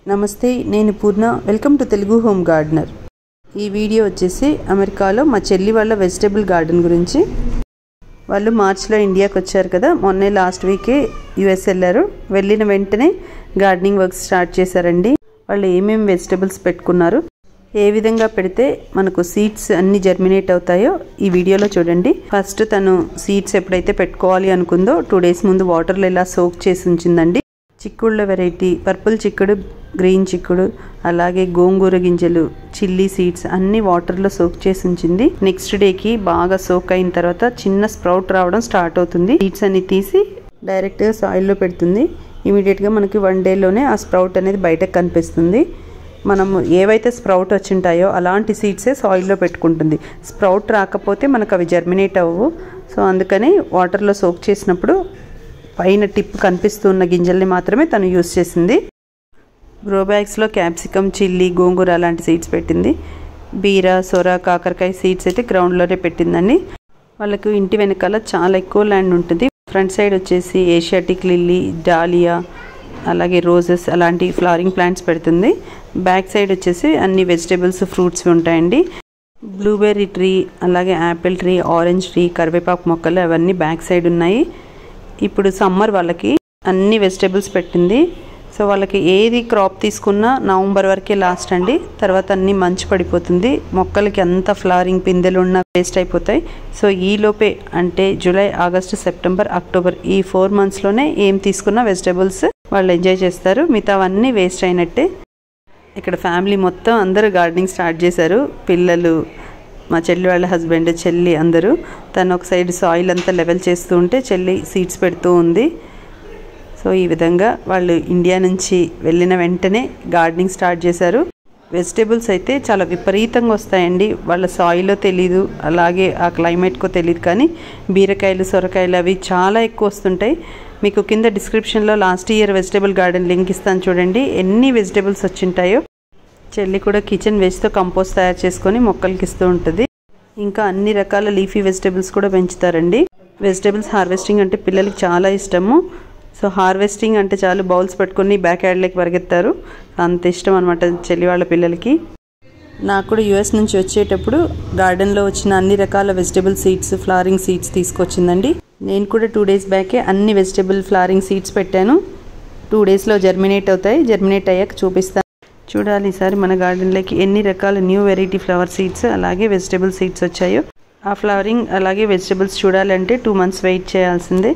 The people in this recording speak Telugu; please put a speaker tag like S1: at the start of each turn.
S1: నమస్తే నేను Purna welcome to Telugu home gardener ఈ వీడియో వచ్చేసి అమెరికాలో మా చెల్లి వాళ్ళ వెజిటేబుల్ గార్డెన్ గురించి వాళ్ళు మార్చ్లో ఇండియాకి వచ్చారు కదా మొన్నే లాస్ట్ వీకే యుఎస్ వెళ్ళారు వెళ్ళిన వెంటనే గార్డెనింగ్ వర్క్ స్టార్ట్ చేశారండి వాళ్ళు ఏమేమి వెజిటేబుల్స్ పెట్టుకున్నారు ఏ విధంగా పెడితే మనకు సీడ్స్ అన్ని జర్మినేట్ అవుతాయో ఈ వీడియోలో చూడండి ఫస్ట్ తను సీడ్స్ ఎప్పుడైతే పెట్టుకోవాలి అనుకుందో టూ డేస్ ముందు వాటర్లో ఇలా సోక్ చేసి ఉంచిందండి చిక్కుళ్ళ వెరైటీ పర్పుల్ చిక్కుడు గ్రీన్ చిక్కుడు అలాగే గోంగూర గింజలు చిల్లీ సీడ్స్ అన్ని వాటర్లో సోక్ చేసి ఉంచింది నెక్స్ట్ డేకి బాగా సోక్ అయిన తర్వాత చిన్న స్ప్రౌట్ రావడం స్టార్ట్ అవుతుంది సీడ్స్ అన్ని తీసి డైరెక్ట్గా సాయిల్లో పెడుతుంది ఇమీడియట్గా మనకి వన్ డేలోనే ఆ స్ప్రౌట్ అనేది బయటకు కనిపిస్తుంది మనం ఏవైతే స్ప్రౌట్ వచ్చింటాయో అలాంటి సీడ్సే సాయిల్లో పెట్టుకుంటుంది స్ప్రౌట్ రాకపోతే మనకు అవి జర్మినేట్ అవ్వవు సో అందుకని వాటర్లో సోక్ చేసినప్పుడు పైన టిప్ కనిపిస్తున్న గింజల్ని మాత్రమే తను యూస్ చేసింది గ్రో బ్యాగ్స్లో క్యాప్సికమ్ చిల్లీ గోంగూర అలాంటి సీడ్స్ పెట్టింది బీర సొర కాకరకాయ సీడ్స్ అయితే గ్రౌండ్లోనే పెట్టిందండి వాళ్ళకు ఇంటి వెనకాల చాలా ఎక్కువ ల్యాండ్ ఉంటుంది ఫ్రంట్ సైడ్ వచ్చేసి ఏషియాటిక్ లిల్లీ డాలియా అలాగే రోజెస్ అలాంటి ఫ్లవరింగ్ ప్లాంట్స్ పెడుతుంది బ్యాక్ సైడ్ వచ్చేసి అన్ని వెజిటేబుల్స్ ఫ్రూట్స్ ఉంటాయండి బ్లూబెర్రీ ట్రీ అలాగే యాపిల్ ట్రీ ఆరెంజ్ ట్రీ కరివేపాకు మొక్కలు అవన్నీ బ్యాక్ సైడ్ ఉన్నాయి ఇప్పుడు సమ్మర్ వాళ్ళకి అన్ని వెజిటేబుల్స్ పెట్టింది సో వాళ్ళకి ఏది క్రాప్ తీసుకున్నా నవంబర్ వరకే లాస్ట్ అండి తర్వాత అన్ని మంచు పడిపోతుంది మొక్కలకి అంత ఫ్లవరింగ్ పిందెలు ఉన్న వేస్ట్ అయిపోతాయి సో ఈ లోపే అంటే జూలై ఆగస్టు సెప్టెంబర్ అక్టోబర్ ఈ ఫోర్ మంత్స్లోనే ఏం తీసుకున్నా వెజిటేబుల్స్ వాళ్ళు ఎంజాయ్ చేస్తారు మిగతావన్నీ వేస్ట్ అయినట్టే ఇక్కడ ఫ్యామిలీ మొత్తం అందరూ గార్డెనింగ్ స్టార్ట్ చేశారు పిల్లలు మా చెల్లి వాళ్ళ హస్బెండ్ చెల్లి అందరూ తను ఒక సైడ్ సాయిల్ అంతా లెవెల్ చేస్తూ ఉంటే చెల్లి సీడ్స్ పెడుతూ ఉంది సో ఈ విధంగా వాళ్ళు ఇండియా నుంచి వెళ్ళిన వెంటనే గార్డెనింగ్ స్టార్ట్ చేశారు వెజిటేబుల్స్ అయితే చాలా విపరీతంగా వస్తాయండి వాళ్ళ సాయిలో తెలీదు అలాగే ఆ క్లైమేట్కో తెలియదు కానీ బీరకాయలు సొరకాయలు అవి చాలా ఎక్కువ వస్తుంటాయి మీకు కింద డిస్క్రిప్షన్లో last year vegetable garden link ఇస్తాను చూడండి ఎన్ని వెజిటేబుల్స్ వచ్చింటాయో చెల్లి కూడా కిచెన్ వేస్ట్తో కంపోస్ట్ తయారు చేసుకొని మొక్కలకి ఇస్తూ ఉంటుంది ఇంకా అన్ని రకాల లీఫీ వెజిటేబుల్స్ కూడా పెంచుతారండి వెజిటేబుల్స్ హార్వెస్టింగ్ అంటే పిల్లలకి చాలా ఇష్టము సో హార్వెస్టింగ్ అంటే చాలు బౌల్స్ పెట్టుకొని బ్యాక్ యార్డ్లోకి పరిగెత్తారు అంత ఇష్టం అనమాట చెల్లి వాళ్ళ పిల్లలకి నాకు కూడా యూఎస్ నుంచి వచ్చేటప్పుడు గార్డెన్లో వచ్చిన అన్ని రకాల వెజిటేబుల్ సీడ్స్ ఫ్లవరింగ్ సీడ్స్ తీసుకొచ్చిందండి నేను కూడా టూ డేస్ బ్యాకే అన్ని వెజిటేబుల్ ఫ్లవరింగ్ సీడ్స్ పెట్టాను టూ డేస్లో జర్మినేట్ అవుతాయి జర్మినేట్ అయ్యాక చూపిస్తాను చూడాలి ఈసారి మన గార్డెన్లోకి ఎన్ని రకాల న్యూ వెరైటీ ఫ్లవర్ సీడ్స్ అలాగే వెజిటేబుల్ సీడ్స్ వచ్చాయో ఆ ఫ్లవరింగ్ అలాగే వెజిటేబుల్స్ చూడాలంటే టూ మంత్స్ వెయిట్ చేయాల్సిందే